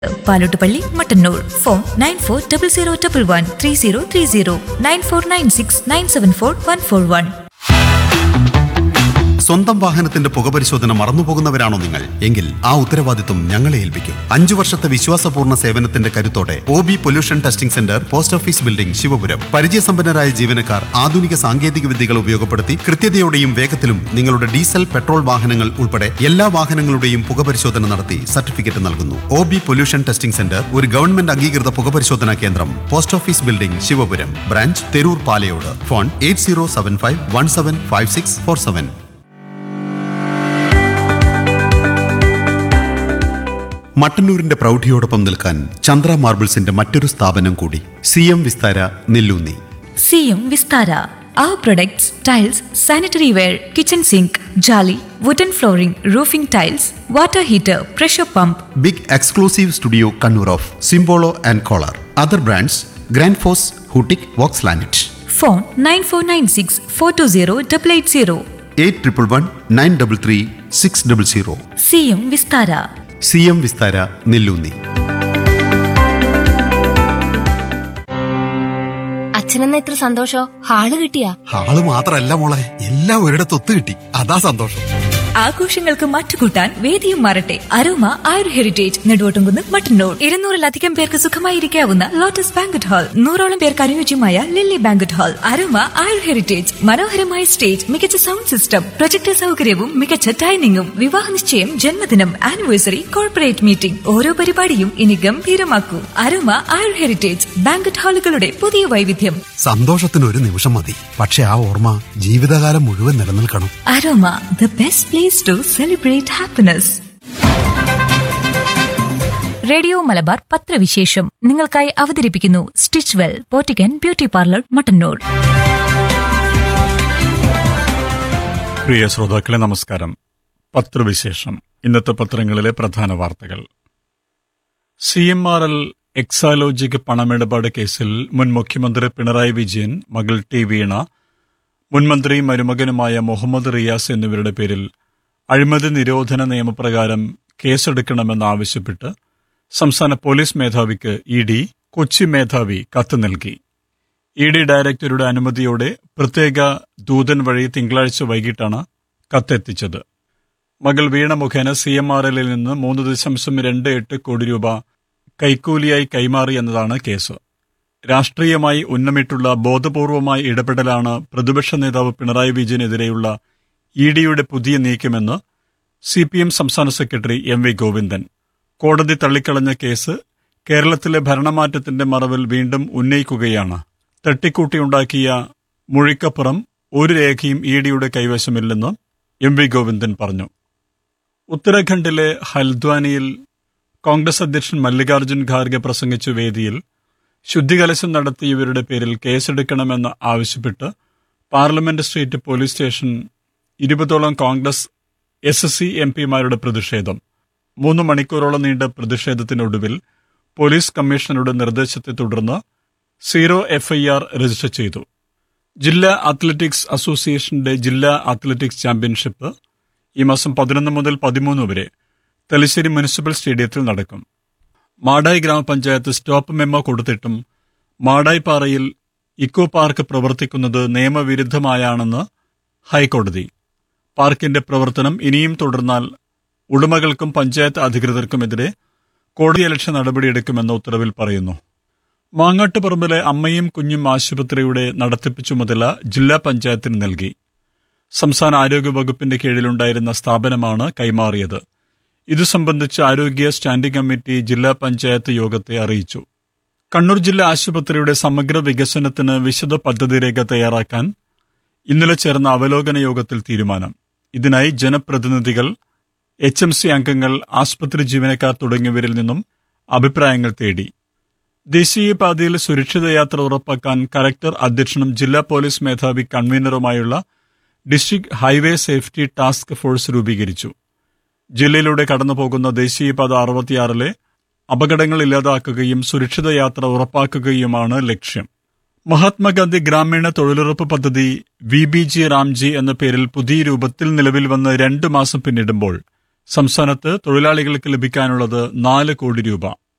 Palottupalli Mattannur phone nine four double zero double one three zero three zero nine four nine six nine seven four one four one സ്വന്തം വാഹനത്തിന്റെ പുകപരിശോധന മറന്നുപോകുന്നവരാണോ നിങ്ങൾ എങ്കിൽ ആ ഉത്തരവാദിത്വം ഞങ്ങളെ ഏൽപ്പിക്കും അഞ്ചു വർഷത്തെ വിശ്വാസപൂർണ്ണ സേവനത്തിന്റെ കരുത്തോടെ O B pollution testing centre post office building Sivapuram പരിചയസമ്പന്നരായ ജീവനക്കാർ ആധുനിക സാങ്കേതിക വിദ്യകൾ ഉപയോഗപ്പെടുത്തി കൃത്യതയോടെയും വേഗത്തിലും നിങ്ങളുടെ ഡീസൽ പെട്രോൾ വാഹനങ്ങൾ ഉൾപ്പെടെ എല്ലാ വാഹനങ്ങളുടെയും പുകപരിശോധന നടത്തി സർട്ടിഫിക്കറ്റ് നൽകുന്നു O B pollution testing centre ഒരു ഗവൺമെന്റ് അംഗീകൃത പുകപരിശോധനാ കേന്ദ്രം post office building Sivapuram branch Theroor Palayode phone eight zero seven five one seven five six four seven മട്ടന്നൂരിന്റെ പ്രൗഢിയോടൊപ്പം നിൽക്കാൻ ചന്ദ്ര മാർബിൾസിന്റെ മറ്റൊരു സ്ഥാപനം കൂടി C M Vistara Nelloonni C M Vistara Our products, tiles, sanitary ware, kitchen sink, jolly, wooden flooring, roofing tiles, water heater, pressure pump, big exclusive studio Kannur of Simpolo and Kohler other brands ഗ്രാൻഡ് ഫോസ് ഹൂട്ടിക് വോക്സ് ലാനറ്റ് phone 9496 420 880. Eight triple one nine double three six double zero C M Vistara C M Vistara Nelloonni അച്ഛനെന്ന ഇത്ര സന്തോഷോ hall കിട്ടിയാ ആള് മാത്രല്ല മോളെ എല്ലാം ഒരിടത്ത് ഒത്തു കിട്ടി അതാ സന്തോഷം ആഘോഷങ്ങൾക്ക് മാറ്റുകൂട്ടാൻ വേദിയും മാറട്ടെ അരോമ ആയുർ ഹെറിറ്റേജ് നെടുവോട്ടുംകുന്ന് മട്ടന്നൂർ ഇരുന്നൂറിലധികം പേർക്ക് സുഖമായിരിക്കാവുന്ന ലോട്ടസ് ബാങ്കറ്റ് ഹാൾ നൂറോളം പേർക്ക് അനുയോജ്യമായ lily banquet hall aroma Ayur heritage മനോഹരമായ സ്റ്റേജ് മികച്ച സൗണ്ട് സിസ്റ്റം പ്രൊജക്ടർ സൗകര്യവും മികച്ച ഡൈനിങ്ങും വിവാഹ നിശ്ചയം ജന്മദിനം ആനിവേഴ്സറി കോർപ്പറേറ്റ് മീറ്റിംഗ് ഓരോ പരിപാടിയും ഇനി ഗംഭീരമാക്കൂ അരോമ ആയുർ ഹെറിറ്റേജ് ബാങ്കറ്റ് ഹാളുകളുടെ പുതിയ വൈവിധ്യം സന്തോഷത്തിന് ഒരു നിമിഷം മതി പക്ഷെ ആ ഓർമ്മ ജീവിതകാലം മുഴുവൻ നിലനിൽക്കണം aroma the best place to celebrate happiness radio Malabar പത്രവിശേഷം നിങ്ങൾക്കായി അവതരിപ്പിക്കുന്നു സ്റ്റിച്ച് വെൽ പോറ്റിക്കൻ ബ്യൂട്ടി പാർലർ മട്ടന്നൂർ പ്രിയ ശ്രോതാക്കളെ നമസ്കാരം പത്രവിശേഷം ഇന്നത്തെ പത്രങ്ങളിലെ പ്രധാന വാർത്തകൾ C M R L Exalogic പണമിടപാട് കേസിൽ മുൻ മുഖ്യമന്ത്രി പിണറായി വിജയൻ മകൾ ടി വീണ മുൻമന്ത്രി മരുമകനുമായ മുഹമ്മദ് റിയാസ് എന്നിവരുടെ പേരിൽ അഴിമതി നിരോധന നിയമപ്രകാരം കേസെടുക്കണമെന്നാവശ്യപ്പെട്ട് സംസ്ഥാന പോലീസ് മേധാവിക്ക് ഇ ഡി കൊച്ചി മേധാവി കത്ത് നൽകി ഇ ഡി ഡയറക്ടറുടെ അനുമതിയോടെ പ്രത്യേക ദൂതൻ വഴി തിങ്കളാഴ്ച വൈകിട്ടാണ് കത്തെത്തിച്ചത് മകൾ വീണ മുഖേന സി എം ആർ എല്ലിൽ നിന്ന് മൂന്ന് ദശാംശം രണ്ട് എട്ട് കോടി രൂപ കൈക്കൂലിയായി കൈമാറി എന്നതാണ് കേസ് രാഷ്ട്രീയമായി ഉന്നമിട്ടുള്ള ബോധപൂർവമായ ഇടപെടലാണ് പ്രതിപക്ഷ നേതാവ് പിണറായി വിജയനെതിരെയുള്ള ഇ ഡിയുടെ പുതിയ നീക്കമെന്ന് സി പി എം സംസ്ഥാന സെക്രട്ടറി എം വി ഗോവിന്ദൻ കോടതി തള്ളിക്കളഞ്ഞ കേസ് കേരളത്തിലെ ഭരണമാറ്റത്തിന്റെ മറവിൽ വീണ്ടും ഉന്നയിക്കുകയാണ് തട്ടിക്കൂട്ടിയുണ്ടാക്കിയ മുഴിക്കപ്പുറം ഒരു രേഖയും ഇ ഡിയുടെ കൈവശമില്ലെന്ന് എം വി ഗോവിന്ദൻ പറഞ്ഞു ഉത്തരാഖണ്ഡിലെ ഹൽദ്വാനിയിൽ കോൺഗ്രസ് അധ്യക്ഷൻ മല്ലികാർജ്ജുൻ ഖാർഗെ പ്രസംഗിച്ച വേദിയിൽ ശുദ്ധികലശം നടത്തിയവരുടെ പേരിൽ കേസെടുക്കണമെന്ന് ആവശ്യപ്പെട്ട് പാർലമെന്റ് സ്ട്രീറ്റ് പോലീസ് സ്റ്റേഷൻ ഇരുപതോളം Congress S S C M പിമാരുടെ പ്രതിഷേധം മൂന്ന് മണിക്കൂറോളം നീണ്ട പ്രതിഷേധത്തിനൊടുവിൽ പോലീസ് കമ്മീഷണറുടെ നിർദ്ദേശത്തെ തുടർന്ന് സീറോ എഫ്ഐആർ രജിസ്റ്റർ ചെയ്തു ജില്ലാ അത്ലറ്റിക്സ് അസോസിയേഷന്റെ ജില്ലാ അത്ലറ്റിക്സ് ചാമ്പ്യൻഷിപ്പ് ഈ മാസം പതിനൊന്ന് മുതൽ പതിമൂന്ന് വരെ തലശ്ശേരി മുനിസിപ്പൽ സ്റ്റേഡിയത്തിൽ നടക്കും മാടായി ഗ്രാമപഞ്ചായത്ത് സ്റ്റോപ്പ് മെമ്മോ കൊടുത്തിട്ടും മാടായി പാറയിൽ ഇക്കോ പാർക്ക് പ്രവർത്തിക്കുന്നത് നിയമവിരുദ്ധമായാണെന്ന് ഹൈക്കോടതി പാർക്കിന്റെ പ്രവർത്തനം ഇനിയും തുടർന്നാൽ ഉടമകൾക്കും പഞ്ചായത്ത് അധികൃതർക്കുമെതിരെ കോടതിയലക്ഷ്യ നടപടിയെടുക്കുമെന്ന് ഉത്തരവിൽ പറയുന്നു മാങ്ങാട്ടുപറമ്പിലെ അമ്മയും കുഞ്ഞും ആശുപത്രിയുടെ നടത്തിപ്പ് ചുമതല ജില്ലാ പഞ്ചായത്തിന് നൽകി സംസ്ഥാന ആരോഗ്യ വകുപ്പിന്റെ കീഴിലുണ്ടായിരുന്ന സ്ഥാപനമാണ് കൈമാറിയത് ഇതു സംബന്ധിച്ച് ആരോഗ്യ സ്റ്റാൻഡിംഗ് കമ്മിറ്റി ജില്ലാ പഞ്ചായത്ത് യോഗത്തെ അറിയിച്ചു കണ്ണൂർ ജില്ലാ ആശുപത്രിയുടെ സമഗ്ര വികസനത്തിന് വിശദ പദ്ധതി രേഖ തയ്യാറാക്കാൻ ഇന്നലെ ചേർന്ന അവലോകന യോഗത്തിൽ തീരുമാനം ഇതിനായി ജനപ്രതിനിധികൾ എച്ച് എം സി അംഗങ്ങൾ ആശുപത്രി ജീവനക്കാർ തുടങ്ങിയവരിൽ നിന്നും അഭിപ്രായങ്ങൾ തേടി ദേശീയപാതയിൽ സുരക്ഷിത യാത്ര ഉറപ്പാക്കാൻ കലക്ടർ അധ്യക്ഷനും ജില്ലാ പോലീസ് മേധാവി കൺവീനറുമായുള്ള district highway safety task force രൂപീകരിച്ചു ജില്ലയിലൂടെ കടന്നുപോകുന്ന ദേശീയപാത അറുപത്തിയാറിലെ അപകടങ്ങൾ ഇല്ലാതാക്കുകയും സുരക്ഷിത യാത്ര ഉറപ്പാക്കുകയുമാണ് ലക്ഷ്യം മഹാത്മാഗാന്ധി ഗ്രാമീണ തൊഴിലുറപ്പ് പദ്ധതി വി ബി ജി റാംജി എന്ന പേരിൽ പുതിയ രൂപത്തിൽ നിലവിൽ വന്ന് രണ്ടു മാസം പിന്നിടുമ്പോൾ സംസ്ഥാനത്ത് തൊഴിലാളികൾക്ക് ലഭിക്കാനുള്ളത് നാല് കോടി രൂപ